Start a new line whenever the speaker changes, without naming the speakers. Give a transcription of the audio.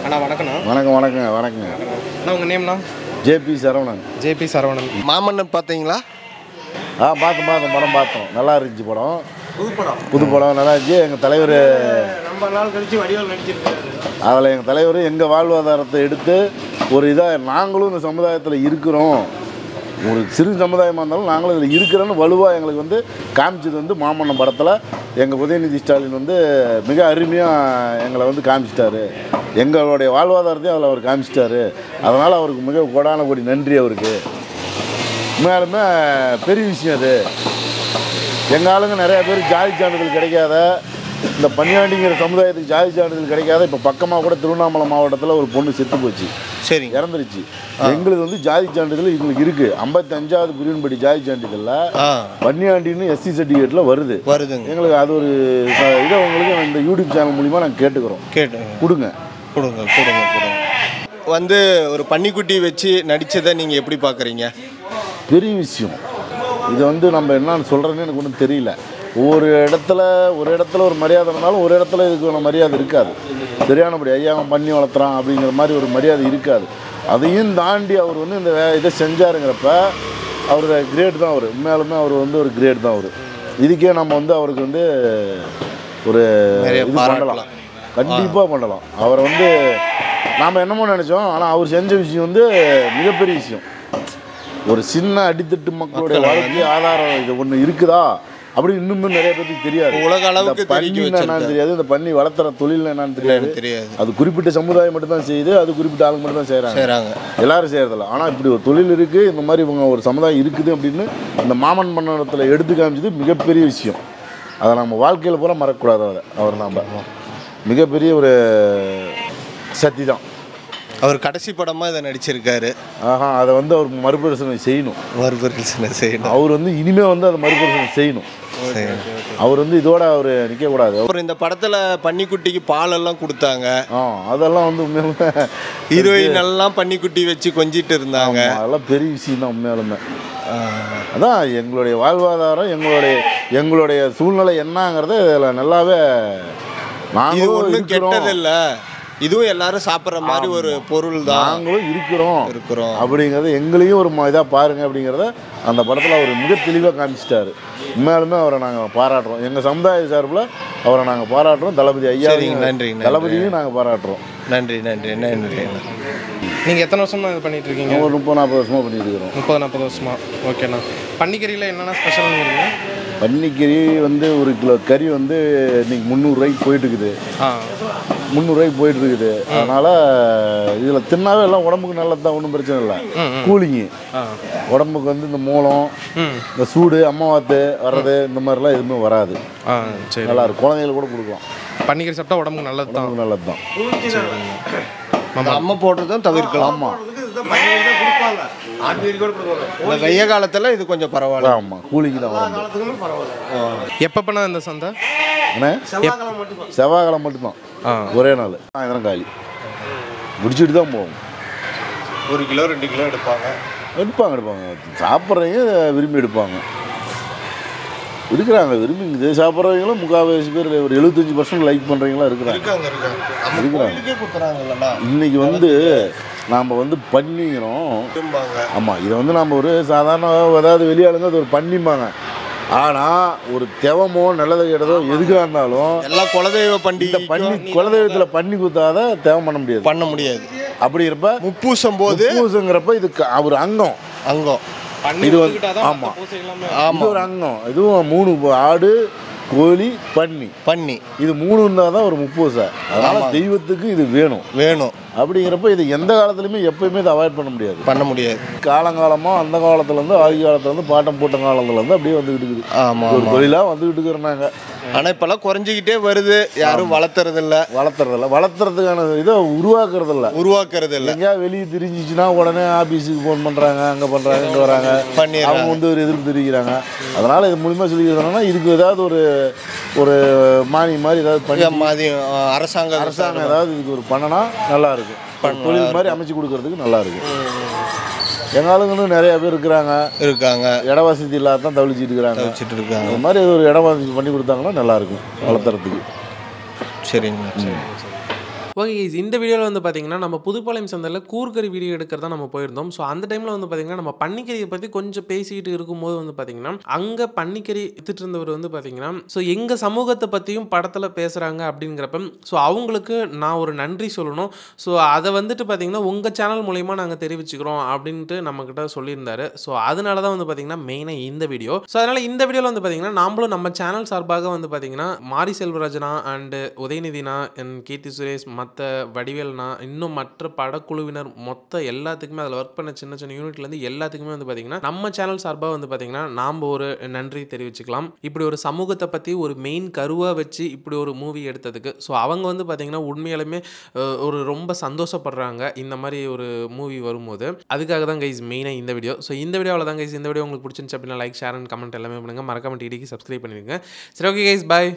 அண்ணா வணக்கண்ணா
வணக்கம் வணக்கங்க வணக்கங்க
அண்ணா உங்கள் நேம்ண்ணா
ஜேபி சரவணன்
ஜேபி சரவணன்
மாமன்னன் பார்த்தீங்களா
ஆ பார்த்தோம் பார்த்தோம் படம் பார்த்தோம் நல்லா இருந்துச்சு படம் புது படம் புது படம் நல்லா இருந்துச்சு எங்கள் தலைவர்
ரொம்ப நாள் கழிச்சு வடிவல் நடிச்சிருக்காரு
அதில் எங்கள் தலைவர் எங்கள் வாழ்வாதாரத்தை எடுத்து ஒரு இதாக நாங்களும் இந்த சமுதாயத்தில் இருக்கிறோம் ஒரு சிறு சமுதாயமாக இருந்தாலும் நாங்களும் இதில் இருக்கிறோன்னு வலுவாக எங்களுக்கு வந்து காமிச்சது வந்து மாமன்னம் படத்தில் எங்கள் உதயநிதி ஸ்டாலின் வந்து மிக அருமையாக எங்களை வந்து காமிச்சிட்டாரு எங்களுடைய வாழ்வாதாரத்தையும் அதில் அவர் காமிச்சிட்டாரு அதனால் அவருக்கு மிக கோடான கோடி நன்றி அவருக்கு உண்மையாலுமே பெரிய விஷயம் அது எங்கள் ஆளுங்க நிறைய பேர் ஜாதி சான்றிதழ் கிடைக்காத இந்த பன்னியாண்டிங்கிற சமுதாயத்துக்கு ஜாதி சான்றிதழ் கிடைக்காத இப்போ பக்கமாக கூட திருவண்ணாமலை மாவட்டத்தில் ஒரு பொண்ணு செத்து போச்சு
சரிங்க
இறந்துருச்சு எங்களுக்கு வந்து ஜாதி சான்றிதழ் எங்களுக்கு இருக்குது ஐம்பத்தி அஞ்சாவது பிரிவின்படி ஜாதி சான்றிதழில்
ஆ
பன்னியாண்டின்னு எஸ்சி சர்டிஃபிகேட்டில் வருது
வருதுங்க
எங்களுக்கு அது ஒரு ச- இதை உங்களுக்கு இந்த யூடியூப் சேனல் மூலிமா நாங்கள் கேட்டுக்கிறோம்
கேட்டு
கொடுங்க
கொடுங்க கொடுங்க கொடுங்க வந்து ஒரு பன்னிக்குட்டி வச்சு நடிச்சதை நீங்கள் எப்படி பார்க்குறீங்க
பெரிய விஷயம் இது வந்து நம்ம என்னன்னு சொல்கிறேன்னு எனக்கு ஒன்றும் தெரியல ஒவ்வொரு இடத்துல ஒரு இடத்துல ஒரு மரியாதை இருந்தாலும் ஒரு இடத்துல இதுக்கான மரியாதை இருக்காது சரியானபடி ஐயா அவன் பண்ணி வளர்த்துறான் அப்படிங்கிற மாதிரி ஒரு மரியாதை இருக்காது அதையும் தாண்டி அவர் வந்து இந்த வே- இதை செஞ்சாருங்கிறப்ப அவர் கிரேட் தான் அவர் உண்மையாலுமே அவர் வந்து ஒரு கிரேட் தான் அவர் இதுக்கே நம்ம வந்து அவருக்கு வந்து ஒரு
நிறைய
இது
பாராட்டலாம்.
பண்ணலாம் கண்டிப்பாக பண்ணலாம் அவரை வந்து நாம் என்னமோ நினச்சோம் ஆனால் அவர் செஞ்ச விஷயம் வந்து மிகப்பெரிய விஷயம் ஒரு சின்ன அடித்தட்டு மக்களுடைய வாழ்க்கை ஆதாரம் இது ஒன்று இருக்குதா அப்படி இன்னுமே நிறைய பேருக்கு தெரியாது
உலக அளவுக்கு
இந்த பன்னி
தெரிவிக்க
என்னன்னு
வச்சிருக்காரு.
தெரியாது இந்த பண்ணி வளர்த்துற தொழில் என்னன்னு தெரியாது
எனக்கு தெரியாது
அது குறிப்பிட்ட சமுதாயம் மட்டும் தான் செய்யுது அது குறிப்பிட்ட ஆளுங்க மட்டும் தான் செய்கிறாங்க
செய்கிறாங்க
எல்லாரும் செய்கிறதில்ல ஆனால் இப்படி ஒரு தொழில் இருக்குது இந்த மாதிரி இவங்க ஒரு சமுதாயம் இருக்குது அப்படின்னு இந்த மாமன் மன்னத்தில் எடுத்து காமிச்சது மிகப்பெரிய விஷயம் அதை நம்ம வாழ்க்கையில் பூரா மறக்கக்கூடாது அதை அவர் நாம் மிகப்பெரிய ஒரு சக்தி தான்
அவர் கடைசி படமாக இதை நடிச்சிருக்காரு
ஆஹா அதை வந்து அவர் மறுபரிசீலனை செய்யணும்
மறுபரிசீலனை செய்யணும்
அவர் வந்து இனிமே வந்து அதை மறுபரிசீலனை செய்யணும்
செய்யணும்.
அவர் வந்து இதோட அவர் நிற்கக்கூடாது
அப்புறம் இந்த படத்தில் பன்னிக்குட்டிக்கு பாலெல்லாம் கொடுத்தாங்க
ஆ அதெல்லாம் வந்து உண்மையாலுமே
ஹீரோயின் எல்லாம் பன்னிக்குட்டி வச்சு கொஞ்சிட்டு இருந்தாங்க
ஆமா, அதெல்லாம் பெரிய விஷயம் தான் உண்மையாலுமே அதான் எங்களுடைய வாழ்வாதாரம் எங்களுடைய எங்களுடைய சூழ்நிலை என்னங்கிறத இதில் நல்லாவே
இது
நாங்களும்
ஒன்றும்
இருக்கிறோம்
கெட்டது இல்லை இதுவும் எல்லாரும் சாப்பிட்ற மாதிரி ஒரு பொருள் தான்
நாங்களும் இருக்கிறோம்
இருக்கிறோம்
அப்படிங்கிறத எங்களையும் ஒரு இதாக பாருங்க அப்படிங்கிறத அந்த படத்தில் அவர் மிக தெளிவாக காமிச்சிட்டாரு உண்மையாலுமே அவரை நாங்கள் பாராட்டுறோம் எங்கள் சமுதாய சார்பில் அவரை நாங்கள் பாராட்டுறோம் தளபதி ஐயா
சரிங்க, நன்றி, நன்றி.
தளபதியும் நாங்கள் பாராட்டுறோம்
நன்றி நன்றி நன்றி
நீங்கள் எத்தனை வருஷமா இது பண்ணிட்டு இருக்கீங்க
ஒரு முப்பது நாற்பது வருஷமாக பண்ணிட்டு இருக்கிறோம்
முப்பது நாற்பது வருஷமா ஓகேண்ணா பன்னிக்கறியில் என்னென்ன ஸ்பெஷல்ங்கிறீங்க
பன்னிக்கறி வந்து ஒரு கிலோ கறி வந்து இன்னைக்கு முந்நூறுரூவாய்க்கு போயிட்டு இருக்குது
ஆ
முந்நூறுரூவாய்க்கு போயிட்டு இருக்குது அதனால் இதில் தின்னாவே எல்லாம் உடம்புக்கு நல்லது தான் ஒன்றும் பிரச்சனை இல்லை கூலிங்கு
ஆ
உடம்புக்கு வந்து இந்த மூலம்
ம்
இந்த சூடு அம்மாவாத்து வர்றது இந்த மாதிரிலாம் எதுவுமே வராது
ஆ சரி
நல்லா இருக்கும் குழந்தைங்களுக்கு கூட கொடுக்கலாம்
பன்னிக்கறி சாப்பிட்டா உடம்புக்கு நல்லது தான்
உடம்புக்கு நல்லது தான்
அம்மா போடுறதும் தவிர்க்கலாம்
ஆமாம்
இந்த வெய்ய காலத்தில் இது கொஞ்சம் பரவாயில்ல
ஆமாம் கூலிக்கு தான் உடம்பு
எப்பப்பண்ணா இந்த சந்தை
அண்ணே செவ்வாய்க்கிழமை மட்டும்தான்
ஆ
ஒரே நாள் சாயந்தரம் காலி முடிச்சுட்டு தான் போவோம்
ஒரு கிலோ ரெண்டு கிலோ எடுப்பாங்க
எடுப்பாங்க எடுப்பாங்க சாப்பிட்றவங்க விரும்பி எடுப்பாங்க இருக்கிறாங்க விரும்பி இது சாப்பிட்றவங்களும் முக்கால்வாசி பேர் ஒரு எழுபத்தஞ்சி பர்சன்ட் லைக் பண்ணுறவங்களாம் இருக்கிறாங்க
இருக்காங்க இருக்காங்க நம்ம
இருக்கிறாங்க.
கோயிலுக்கே கொடுக்குறாங்கல்லண்ணா
இன்னைக்கு வந்து நாம் வந்து பண்ணிக்கிறோம்
விரும்பாங்க
ஆமாம் இதை வந்து நம்ம ஒரு சாதாரண ஏதாவது வெளியாளுங்க அது ஒரு பண்ணிம்பாங்க ஆனால் ஒரு தெவமோ நல்லது கெட்டதோ எதுக்காக இருந்தாலும்
எல்லாம் குலதெய்வ
இந்த
பண்டிகை
பண்ணி குலதெய்வத்தில் பண்ணி கொடுத்தாத தேவம் பண்ண முடியாது
பண்ண முடியாது
அப்படிங்கிறப்ப
முப்பூசம் போது
பூசங்கிறப்ப இது க- ஒரு அங்கம்
அங்கம்
பண்ணி
இது வந்து-
ஒத்துக்கிட்டாதான்
ஆமா.
மத்த பூசை எல்லாமே
இது
ஆமா
ஒரு அங்கம் இதுவும் மூணு ப- ஆடு கோழி பன்னி
பண்ணி
இது மூணு இருந்தால் தான் ஒரு முப்பூசை அதனால
ஆமா.
தெய்வத்துக்கு இது வேணும்
வேணும்
அப்படிங்கிறப்ப இது எந்த காலத்துலையுமே எப்பயுமே இதை அவாய்ட் பண்ண முடியாது
பண்ண முடியாது
காலங்காலமாக அந்த காலத்துலேருந்து ஆதி காலத்துலேருந்து பாட்டம் போட்ட காலத்துலேருந்து அப்படியே வந்துக்கிட்டு இருக்குது
ஆமா
ஒரு
ஆமா
தொழிலாக வந்துக்கிட்டு இருக்கிறாங்க
ஆனா இப்பெல்லாம் குறைஞ்சிக்கிட்டே வருது யாரும் வளர்த்துறது இல்ல
வளர்த்துறதில்ல வளர்த்துறதுக்கான இதை உருவாக்குறதில்ல
உருவாக்குறது இல்ல
எங்கேயா வெளியே தெரிஞ்சிச்சுன்னா உடனே ஆஃபீஸுக்கு ஃபோன் பண்ணுறாங்க அங்கே பண்ணுறாங்க இங்கே வராங்க அவங்க
பண்ணிடுறாங்க
வந்து ஒரு எதிர்ப்பு தெரிவிக்கிறாங்க அதனால் இது மூலிமா சொல்லிக்கிறதுனா இதுக்கு ஏதாவது ஒரு ஒரு மானியம் மாதிரி ஏதாவது பண்ணி
மதியம் அரசாங்க
அரசாங்கம் ஏதாவது இதுக்கு ஒரு பண்ணனா நல்லா இருக்கும் ஒரு தொழில் மாதிரி அமைச்சு கொடுக்கறதுக்கு நல்லா இருக்கும் எங்கள் ஆளுங்களும் நிறைய பேர் இருக்கிறாங்க
இருக்காங்க
இட வசதி இல்லாத தான் தவிச்சிட்டு இருக்கிறாங்க
வச்சுட்டு இருக்காங்க
அது மாதிரி ஒரு இட வசதி பண்ணி கொடுத்தாங்கன்னா நல்லா இருக்கும் வளர்த்துறதுக்கு
சரிங்க சரி
ஓகே guys, இந்த வீடியோவில் வந்து பார்த்தீங்கன்னா நம்ம புதுப்பாளையம் சந்தையில் கூர்க்கறி வீடியோ எடுக்கிறதா நம்ம போயிருந்தோம் ஸோ அந்த டைமில் வந்து பார்த்தீங்கன்னா நம்ம பன்னிக்கறியை பற்றி கொஞ்சம் பேசிக்கிட்டு இருக்கும்போது வந்து பார்த்தீங்கன்னா அங்கே பன்னிக்கறி வித்துட்டு இருந்தவர் வந்து பார்த்தீங்கன்னா ஸோ எங்கள் சமூகத்தை பற்றியும் படத்தில் பேசுகிறாங்க அப்படிங்கிறப்ப ஸோ அவங்களுக்கு நான் ஒரு நன்றி சொல்லணும் ஸோ அதை வந்துட்டு பார்த்தீங்கன்னா உங்கள் சேனல் மூலயமா நாங்கள் தெரிவிச்சுக்கிறோம் அப்படின்ட்டு நம்மக்கிட்ட சொல்லியிருந்தாரு ஸோ அதனால தான் வந்து பார்த்தீங்கன்னா மெயினாக இந்த வீடியோ ஸோ அதனால் இந்த வீடியோவில் வந்து பார்த்தீங்கன்னா நாமளும் நம்ம சேனல் சார்பாக வந்து பார்த்தீங்கன்னா மாரி செல்வராஜனா அண்டு உதயநிதினா அண்ட் கீர்த்தி சுரேஷ் மற்ற வடிவேல்னா இன்னும் மற்ற படக்குழுவினர் மொத்த எல்லாத்துக்குமே அதில் ஒர்க் பண்ண சின்ன சின்ன யூனிட்லேருந்து எல்லாத்துக்குமே வந்து பார்த்தீங்கன்னா நம்ம சேனல் சார்பாக வந்து பார்த்தீங்கன்னா நாம் ஒரு நன்றி தெரிவிச்சுக்கலாம் இப்படி ஒரு சமூகத்தை பற்றி ஒரு மெயின் கருவாக வச்சு இப்படி ஒரு மூவி எடுத்ததுக்கு ஸோ அவங்க வந்து பார்த்தீங்கன்னா உண்மையாலுமே அஹ், ஒரு ரொம்ப சந்தோஷப்படுறாங்க இந்த மாதிரி ஒரு மூவி வரும்போது அதுக்காக தான் கைஸ் மெயினாக இந்த வீடியோ ஸோ இந்த வீடியோவில் தான் கைஸ் இந்த வீடியோ உங்களுக்கு பிடிச்சிருந்துச்சு அப்படின்னா லைக் ஷேர் அண்ட் கமெண்ட் எல்லாமே பண்ணுங்கள் மறக்காம டிடிக்கு சப்ஸ்கிரைப் பண்ணிடுங்க சரி ஓகே கைஸ் பாய்